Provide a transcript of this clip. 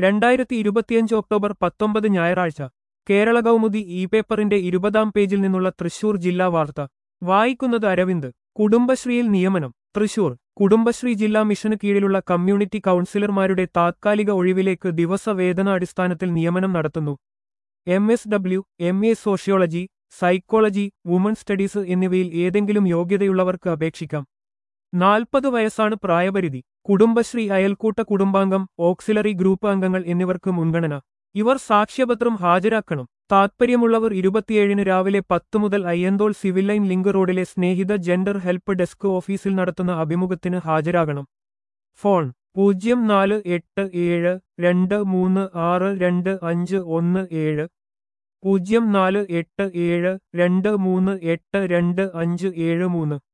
രണ്ടായിരത്തി ഇരുപത്തിയഞ്ച് ഒക്ടോബർ പത്തൊമ്പത് ഞായറാഴ്ച കേരള കൗമുദി ഇ പേപ്പറിന്റെ ഇരുപതാം പേജിൽ നിന്നുള്ള തൃശൂർ ജില്ലാ വാർത്ത വായിക്കുന്നത് അരവിന്ദ് കുടുംബശ്രീയിൽ നിയമനം തൃശൂർ കുടുംബശ്രീ ജില്ലാ മിഷന് കീഴിലുള്ള കമ്മ്യൂണിറ്റി കൗൺസിലർമാരുടെ താത്കാലിക ഒഴിവിലേക്ക് ദിവസവേതനാടിസ്ഥാനത്തിൽ നിയമനം നടത്തുന്നു M S W M A sociology psychology woman studies എന്നിവയിൽ ഏതെങ്കിലും യോഗ്യതയുള്ളവർക്ക് അപേക്ഷിക്കാം നാൽപ്പത് വയസ്സാണ് പ്രായപരിധി കുടുംബശ്രീ അയൽക്കൂട്ട കുടുംബാംഗം ഓക്സിലറി ഗ്രൂപ്പ് അംഗങ്ങൾ എന്നിവർക്ക് മുൻഗണന ഇവർ സാക്ഷ്യപത്രം ഹാജരാക്കണം താത്പര്യമുള്ളവർ ഇരുപത്തിയേഴിന് രാവിലെ പത്ത് മുതൽ അയ്യന്തോൾ സിവിൽ ലൈൻ ലിങ്ക് റോഡിലെ സ്നേഹിത ജെൻഡർ ഹെൽപ്പ് ഡെസ്ക് ഓഫീസിൽ നടത്തുന്ന അഭിമുഖത്തിന് ഹാജരാകണം ഫോൺ പൂജ്യം നാല് എട്ട് ഏഴ് രണ്ട് മൂന്ന് ആറ് രണ്ട് അഞ്ച് ഒന്ന് ഏഴ് പൂജ്യം നാല് എട്ട് ഏഴ് രണ്ട് മൂന്ന് എട്ട് രണ്ട് അഞ്ച് ഏഴ് മൂന്ന്